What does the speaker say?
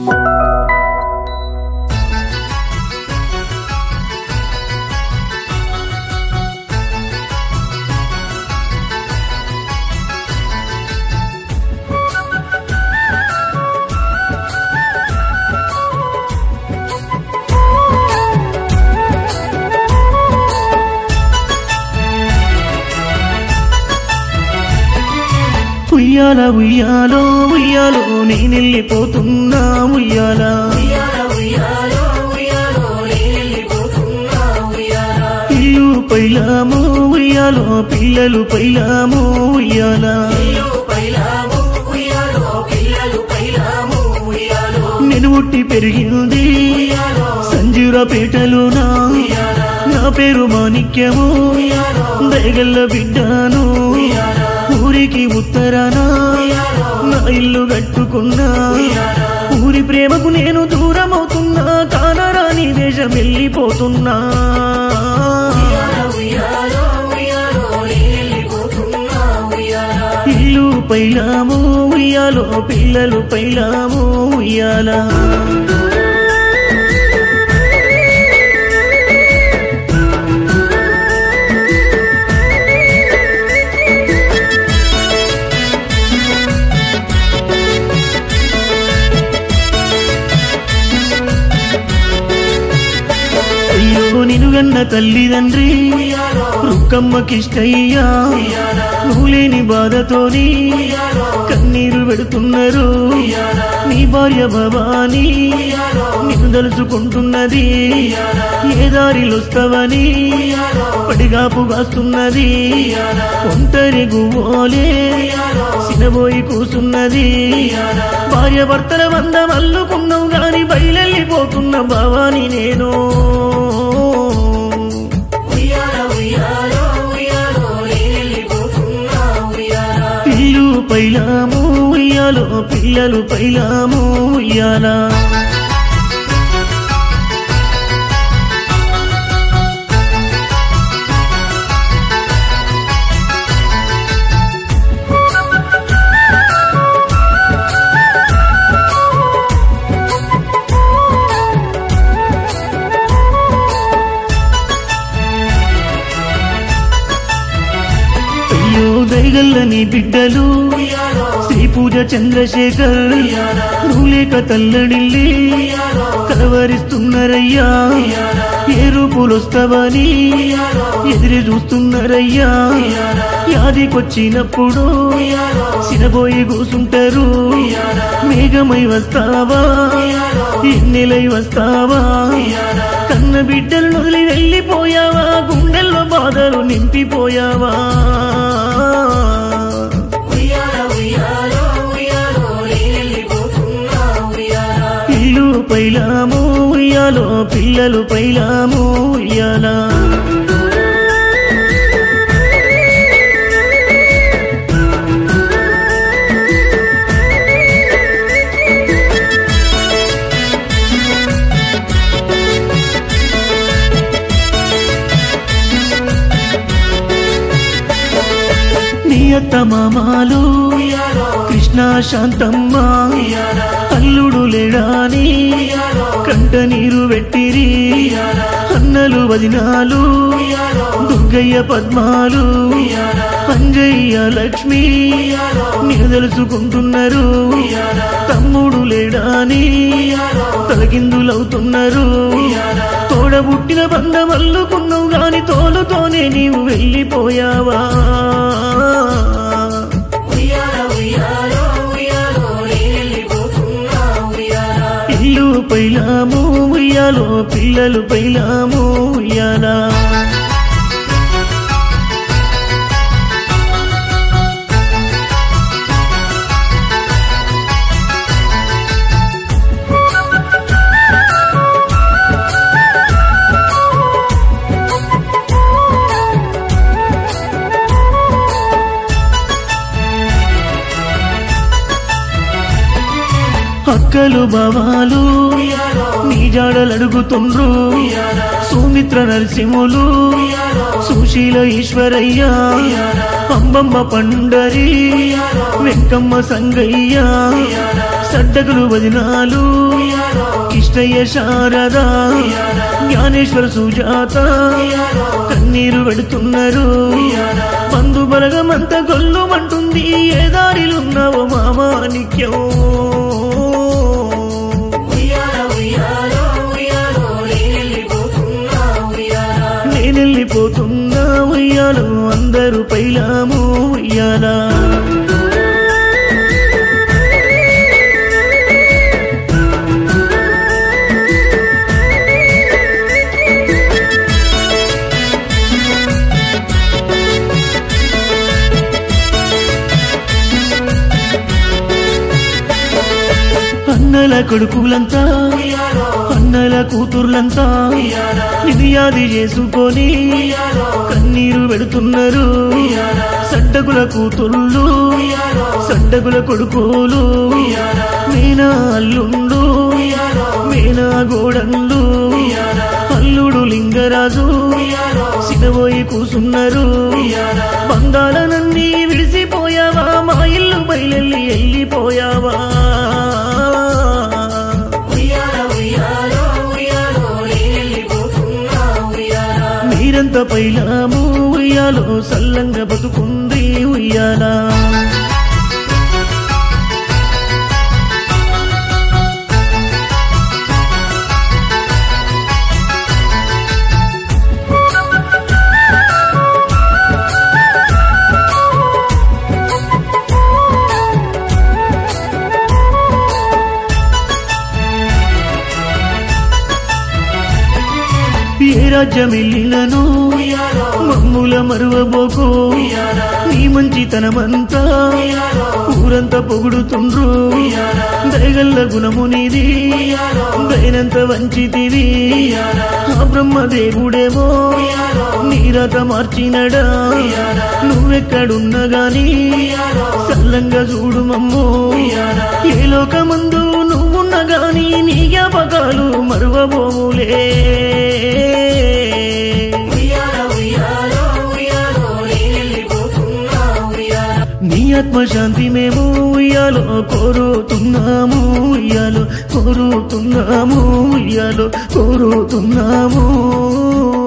ఉయ్యాల ఉయ్యాలో ఉయ్యాలో నేనెళ్ళిపోతున్నా ఉయ్యాల ఉయ్యాల ఉయ్యాలో ఉయ్యాలో నీళ్ళిపోతున్నా ఉయ్యాల ఇల్లు పైలామో ఉయ్యాలో పిల్లలు పైలామో ఉయ్యాల ఇల్లు పైలాము ఉయ్యాలో పిల్లలు పైలాము ఉయ్యాలో నేను పుట్టి పెరిగింది ఉయ్యాలో సంజీవపేటలోనా నా పేరు మాణిక్యము దయగల్ల బిడ్డాను ఊరికి ఉత్తరాన నా ఇల్లు కట్టుకున్నా ఊరి ప్రేమకు నేను దూరం అవుతున్నా కానరాని దేశం వెళ్ళిపోతున్నా ఉయ్యాలో ఉయ్యాలో నీళ్ళిపోతున్నా ఉయ్యాల ఇల్లు పైలాము ఉయ్యాలో పిల్లలు పైలాము ఉయ్యాలా అయ్యో నినుగన్న తల్లిదండ్రి రుక్కమ్మకిష్టయ్యా నువ్వు లేని బాధతోని కన్నీరు పెడుతున్నారు నీ భార్య భవాని నిన్ను తలుచుకుంటున్నది ఏ దారిలొస్తావని పడిగాపు కాస్తున్నది ఒంటరి గువ్వోలే సినబోయి కూసున్నది భార్య భర్తల వంద మల్లుకున్నావు గాని బయలెళ్ళిపోతున్న భవాని నేను ఉయ్యాల ఉయ్యాలో ఉయ్యాలో నీళ్ళిపోతున్నా ఉయ్యాల ఇల్లు పైలాము ఉయ్యాలో పిల్లలు పైలాము ఉయ్యాలా అయ్యో దయగల్లని బిడ్డలు శ్రీ పూజ చంద్రశేఖర్ నువ్వు లేక తల్లడిల్లి కలవరిస్తున్నారయ్యా ఏ రూపులొస్తావని ఎదురు చూస్తున్నారయ్యా యాదికొచ్చినప్పుడు సినబోయి కూసుంటారు మేఘమై వస్తావా ఎన్నెలై వస్తావా కన్న బిడ్డలు వదిలి వెళ్ళిపోయావా గుండెల్లో బాధలు నింపిపోయావా ఉయ్యాల ఉయ్యాలో ఉయ్యాలో నీళ్ళిపోతున్నా ఉయ్యాల ఇల్లు పైలాము ఉయ్యాలో పిల్లలు పైలాము ఉయ్యాలా నీ అత్త మామాలు కృష్ణ శాంతమ్మ అల్లుడు లేడాని కంట నీరు పెట్టిరి అన్నలు వదినాలు దుర్గయ్య పద్మాలు అంజయ్య లక్ష్మి నేను తెలుసుకుంటున్నారు తమ్ముడు లేడాని తలకిందులవుతున్నారు తోడబుట్టిన బంధం అల్లుకున్నావు గాని తోలుతోనే నీవు వెళ్ళిపోయావా ఉయ్యాల ఉయ్యాలో ఉయ్యాలో నీళ్ళిపోతున్నా ఉయ్యాల ఇల్లు పైలాము ఉయ్యాలో పిల్లలు పైలాము ఉయ్యాలా అక్కలు బావాలు నీ జాడలు అడుగుతుండ్రు సుమిత్ర నరసింహులు సుశీల ఈశ్వరయ్య అంబమ్మ పండరి వెంకమ్మ సంగయ్య సడ్డగులు వదినాలు కిష్టయ్య శారద జ్ఞానేశ్వర సుజాత కన్నీరు పెడుతున్నారు బంధు బలగమంత గొల్లుమంటుంది ఏ దారిలున్నావో మామా నిత్యం ఉయ్యాల ఉయ్యాలో ఉయ్యాలో నేనెళ్ళిపోతున్నా ఉయ్యాల నేనెళ్ళిపోతున్నా ఉయ్యాలో అందరూ పైలాము ఉయ్యాలా అన్నల కొడుకులంతా అన్నల కూతుర్లంతా నిధియాది చేసుకొని కన్నీరు పెడుతున్నారు సడ్డగుల కూతుళ్ళు సడ్డగుల కొడుకులు మీనా అల్లుండు మీనా గోడండు అల్లుడు లింగరాజు సినబోయి కూసున్నారు బంగాలనన్నీ విడిసిపోయావా మా ఇల్లు బయలెళ్ళి వెళ్ళిపోయావా ఉయ్యాల ఉయ్యాలో ఉయ్యాలో నేనెళ్ళిపోతున్నా ఉయ్యాల మీరంత పైలాము ఉయ్యాలో సల్లంగా బతుకుంది ఉయ్యాలా ఏ రాజ్యం వెళ్ళినను మమ్ముల మరువబోకు నీ మంచితనమంతా ఊరంతా పొగుడుతుండ్రు దయగల్ల గుణము నీది దయనంత వంచితివి ఆ బ్రహ్మదేవుడేమో నీరత మార్చినడా నువ్వెక్కడున్నా గాని సల్లంగా చూడు మమ్ము ఏ లోకమందు నువ్వున్నా గాని నీ జ్ఞాపకాలు మరువబోములే ఉయ్యాల ఉయ్యాలో ఉయ్యాలో నేనెళ్ళిపోతున్నా ఉయ్యాల నీ ఆత్మశాంతి మేము ఉయ్యాలో కోరుతున్నాము ఉయ్యాలో కోరుతున్నాము ఉయ్యాలో కోరుతున్నాము